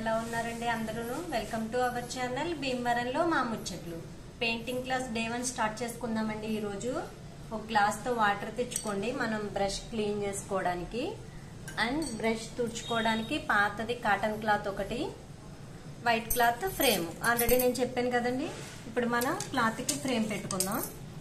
ఎలా ఉన్నారండి అందరూ వెల్కమ్ టు అవర్ ఛానల్ భీమవరంలో మా ముచ్చట్లు painting class day one start చేసుకుందామండి ఈ రోజు ఒక గ్లాస్ తో వాటర్ తెచ్చుకోండి మనం బ్రష్ క్లీన్ చేసుకోవడానికి అండ్ బ్రష్ తుడుచుకోవడానికి పాతది కాటన్ క్లాత్ ఒకటి వైట్ క్లాత్ ఫ్రేమ్ ఆల్రెడీ నేను చెప్పాను కదండి ఇప్పుడు మనం క్లాత్ కి ఫ్రేమ్ పెట్టుకుందాం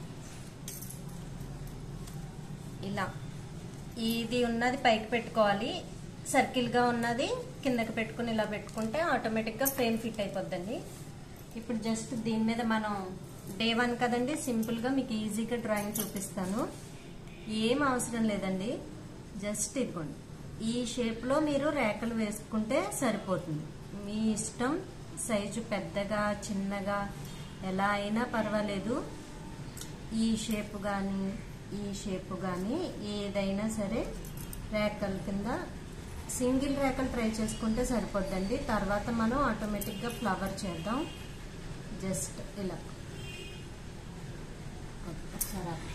ఇలా ఇది ఉన్నది పైకి పెట్టుకోవాలి సర్కిల్ గా ఉన్నది కిందకి పెట్టుకుని ఇలా పెట్టుకుంటే ఆటోమేటిక్ గా ఫ్రేమ్ ఫిట్ అయిపోద్దండి ఇప్పుడు జస్ట్ దీని మీద మనం డే వన్ కదండి సింపుల్ గా మీకు ఈజీగా డ్రాయింగ్ చూపిస్తాను ఏం అవసరం లేదండి జస్ట్ ఇదిగోండి ఈ షేప్ లో మీరు రేఖలు వేసుకుంటే సరిపోతుంది మీ ఇష్టం సైజు పెద్దగా చిన్నగా ఎలా అయినా పర్వాలేదు ఈ షేప్ కానీ ఈ షేప్ కానీ ఏదైనా సరే రేఖల కింద సింగిల్ రేఖలు ట్రై చేసుకుంటే సరిపోద్దండి తర్వాత మనం ఆటోమేటిక్గా ఫ్లవర్ చేద్దాం జస్ట్ ఇలా ఒకసారి ఆపు.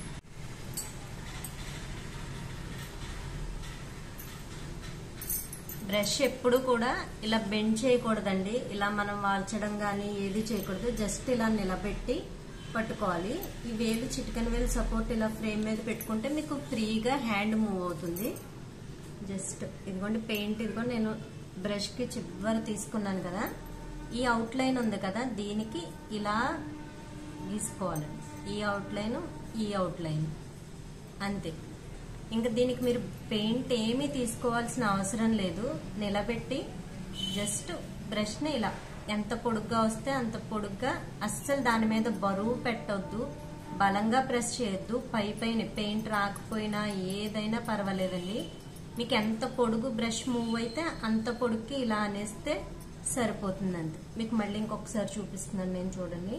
బ్రష్ ఎప్పుడు కూడా ఇలా బెండ్ చేయకూడదండి ఇలా మనం వాల్చడం కానీ ఏది చేయకూడదు జస్ట్ ఇలా నిలబెట్టి పట్టుకోవాలి ఈ వేలు చిటికన వేలు సపోర్ట్ ఇలా ఫ్రేమ్ మీద పెట్టుకుంటే మీకు ఫ్రీగా హ్యాండ్ మూవ్ అవుతుంది జస్ట్ ఇదిగోండి పెయింట్ ఇదిగోండి నేను బ్రష్ కి చివరి తీసుకున్నాను కదా ఈ అవుట్ లైన్ ఉంది కదా దీనికి ఇలా గీసుకోవాలండి ఈ అవుట్ లైన్ ఈ అవుట్ లైన్ అంతే ఇంకా దీనికి మీరు పెయింట్ ఏమీ తీసుకోవాల్సిన అవసరం లేదు నిలబెట్టి జస్ట్ బ్రష్ని ఇలా ఎంత పొడుగ్గా వస్తే అంత పొడుగ్గా అస్సలు దాని మీద బరువు పెట్టొద్దు బలంగా ప్రెస్ చేయొద్దు పై పైన పెయింట్ రాకపోయినా ఏదైనా పర్వాలేదండి మీకు ఎంత పొడుగు బ్రష్ మూవ్ అయితే అంత పొడుగుకి ఇలా అనేస్తే సరిపోతుందండి మీకు మళ్ళీ ఇంకొకసారి చూపిస్తున్నాను నేను చూడండి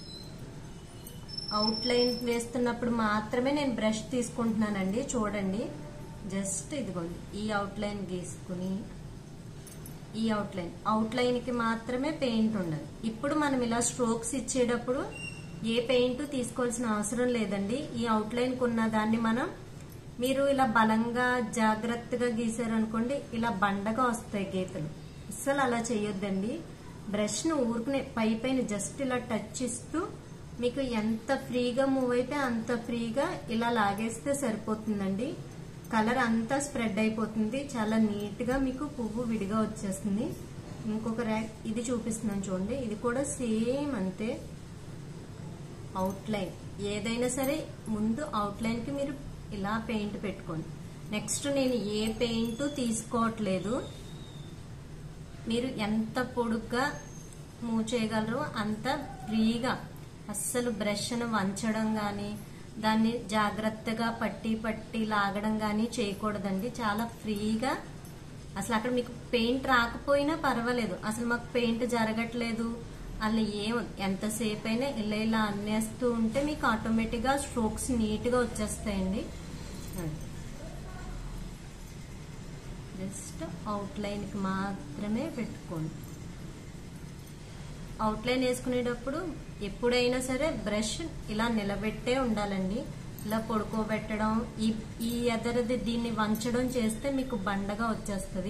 అవుట్ లైన్ వేస్తున్నప్పుడు మాత్రమే నేను బ్రష్ తీసుకుంటున్నానండి చూడండి జస్ట్ ఇదిగోండి ఈ అవుట్ లైన్ గీసుకుని ఈ అవుట్ లైన్ అవుట్ లైన్ కి మాత్రమే పెయింట్ ఉండదు ఇప్పుడు మనం ఇలా స్ట్రోక్స్ ఇచ్చేటప్పుడు ఏ పెయింట్ తీసుకోవాల్సిన అవసరం లేదండి ఈ అవుట్ లైన్ కు ఉన్న దాన్ని మనం మీరు ఇలా బలంగా జాగ్రత్తగా గీసారనుకోండి ఇలా బండగా వస్తాయి గీతలు అస్సలు అలా చేయొద్దండి బ్రష్ ను ఊరుకునే పై పైన జస్ట్ ఇలా టచ్ ఇస్తూ మీకు ఎంత ఫ్రీగా మూవ్ అయితే అంత ఫ్రీగా ఇలా లాగేస్తే సరిపోతుందండి కలర్ అంతా స్ప్రెడ్ అయిపోతుంది చాలా నీట్ గా మీకు పువ్వు విడిగా వచ్చేస్తుంది ఇంకొక ర్యాక్ ఇది చూపిస్తున్నాను చూడండి ఇది కూడా సేమ్ అంతే అవుట్ లైన్ ఏదైనా సరే ముందు అవుట్ లైన్ కి మీరు ఇలా పెయింట్ పెట్టుకోండి నెక్స్ట్ నేను ఏ పెయింట్ తీసుకోవట్లేదు మీరు ఎంత పొడుగ్గా మూవ్ చేయగలరో అంత ఫ్రీగా అస్సలు బ్రష్ను వంచడం కానీ దాన్ని జాగ్రత్తగా పట్టి పట్టి లాగడం కానీ చేయకూడదండి చాలా ఫ్రీగా అసలు అక్కడ మీకు పెయింట్ రాకపోయినా పర్వాలేదు అసలు మాకు పెయింట్ జరగట్లేదు అలా ఏం ఎంతసేపు అయినా ఇలా ఇలా అన్నేస్తూ ఉంటే మీకు ఆటోమేటిక్గా స్ట్రోక్స్ నీట్గా వచ్చేస్తాయండి జస్ట్ అవుట్ లైన్కి మాత్రమే పెట్టుకోండి అవుట్లైన్ వేసుకునేటప్పుడు ఎప్పుడైనా సరే బ్రష్ ఇలా నిలబెట్టే ఉండాలండి ఇలా పడుకోబెట్టడం ఈ ఈ ఎదరది దీన్ని వంచడం చేస్తే మీకు బండగా వచ్చేస్తుంది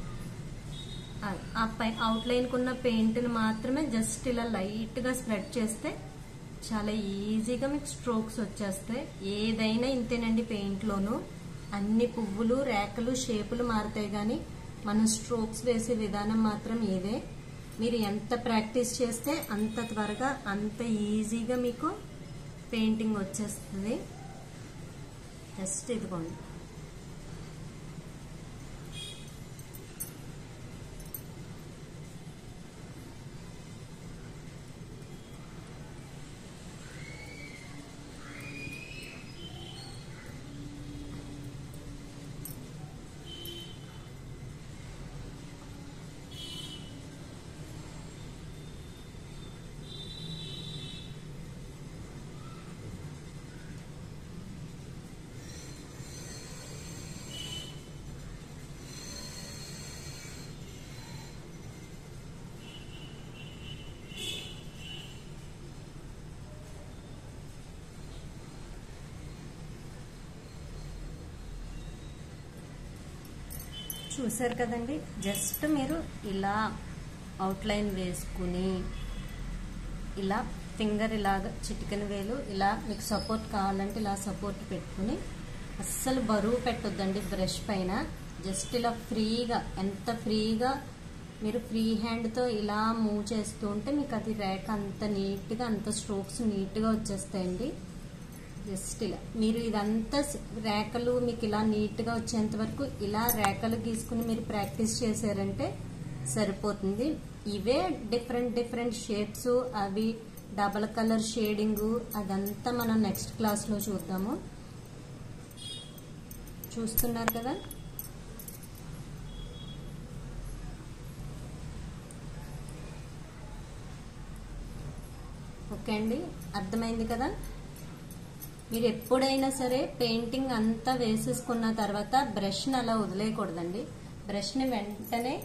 ఆ పై అవుట్లైన్ కున్న పెయింట్ని మాత్రమే జస్ట్ ఇలా లైట్గా స్ప్రెడ్ చేస్తే చాలా ఈజీగా మీకు స్ట్రోక్స్ వచ్చేస్తాయి ఏదైనా ఇంతేనండి పెయింట్లోనూ అన్ని పువ్వులు రేఖలు షేపులు మారుతాయి కానీ మనం స్ట్రోక్స్ వేసే విధానం మాత్రం ఇదే మీరు ఎంత ప్రాక్టీస్ చేస్తే అంత త్వరగా అంత ఈజీగా మీకు పెయింటింగ్ వచ్చేస్తుంది జస్ట్ ఇదిగోండి చూసారు కదండి జస్ట్ మీరు ఇలా అవుట్లైన్ వేసుకుని ఇలా ఫింగర్ ఇలాగ చిటికెన వేలు ఇలా మీకు సపోర్ట్ కావాలంటే ఇలా సపోర్ట్ పెట్టుకుని అస్సలు బరువు పెట్టొద్దండి బ్రష్ పైన జస్ట్ ఇలా ఫ్రీగా ఎంత ఫ్రీగా మీరు ఫ్రీ హ్యాండ్తో ఇలా మూవ్ చేస్తూ ఉంటే మీకు అది రేఖ అంత నీట్గా అంత స్ట్రోక్స్ నీట్గా వచ్చేస్తాయండి జస్ట్ ఇలా మీరు ఇదంతా రేఖలు మీకు ఇలా నీట్గా వచ్చేంత వరకు ఇలా రేఖలు గీసుకుని మీరు ప్రాక్టీస్ చేశారంటే సరిపోతుంది ఇవే డిఫరెంట్ డిఫరెంట్ షేప్స్ అవి డబల్ కలర్ షేడింగ్ అదంతా మనం నెక్స్ట్ క్లాస్లో చూద్దాము చూస్తున్నారు కదా ఓకే అండి అర్థమైంది కదా మీరు ఎప్పుడైనా సరే పెయింటింగ్ అంతా వేసేసుకున్న తర్వాత బ్రష్ని అలా వదిలేయకూడదండి బ్రష్ని వెంటనే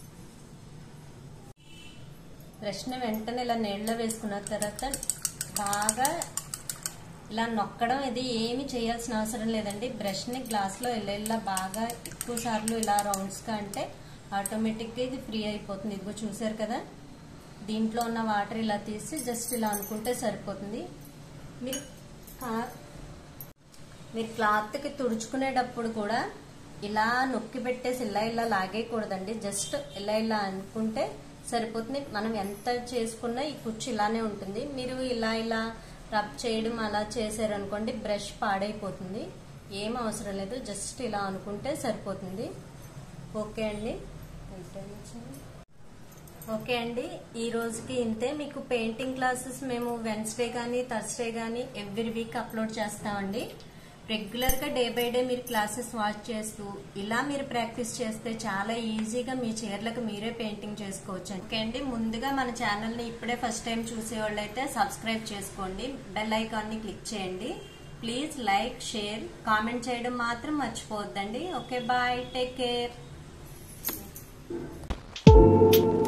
బ్రష్ని వెంటనే ఇలా నీళ్ళలో వేసుకున్న తర్వాత బాగా ఇలా నొక్కడం ఇది ఏమి చేయాల్సిన అవసరం లేదండి బ్రష్ని గ్లాస్లో ఇలా ఇలా బాగా ఎక్కువ సార్లు ఇలా రౌండ్స్గా అంటే ఆటోమేటిక్గా ఇది ఫ్రీ అయిపోతుంది ఇదిగో చూసారు కదా దీంట్లో ఉన్న వాటర్ ఇలా తీసి జస్ట్ ఇలా అనుకుంటే సరిపోతుంది మీరు మీరు క్లాత్కి తుడుచుకునేటప్పుడు కూడా ఇలా నొక్కి పెట్టేసి ఇలా ఇలా లాగేయకూడదండి జస్ట్ ఇలా ఇలా అనుకుంటే సరిపోతుంది మనం ఎంత చేసుకున్నా ఈ కుచ్చు ఇలానే ఉంటుంది మీరు ఇలా ఇలా రబ్ చేయడం అలా చేశారనుకోండి బ్రష్ పాడైపోతుంది ఏం అవసరం లేదు జస్ట్ ఇలా అనుకుంటే సరిపోతుంది ఓకే అండి ఓకే అండి ఈ రోజుకి ఇంతే మీకు పెయింటింగ్ క్లాసెస్ మేము వెన్స్డే కానీ థర్స్డే కానీ ఎవ్రీ వీక్ అప్లోడ్ చేస్తామండి రెగ్యులర్ గా డే బై డే మీరు క్లాసెస్ వాచ్ చేస్తూ ఇలా మీరు ప్రాక్టీస్ చేస్తే చాలా ఈజీగా మీ చీరలకు మీరే పెయింటింగ్ చేసుకోవచ్చు ఓకే అండి ముందుగా మన ఛానల్ ని ఇప్పుడే ఫస్ట్ టైం చూసేవాళ్ళు అయితే సబ్స్క్రైబ్ చేసుకోండి బెల్ ఐకాన్ ని క్లిక్ చేయండి ప్లీజ్ లైక్ షేర్ కామెంట్ చేయడం మాత్రం మర్చిపోవద్దండి ఓకే బాయ్ టేక్ కేర్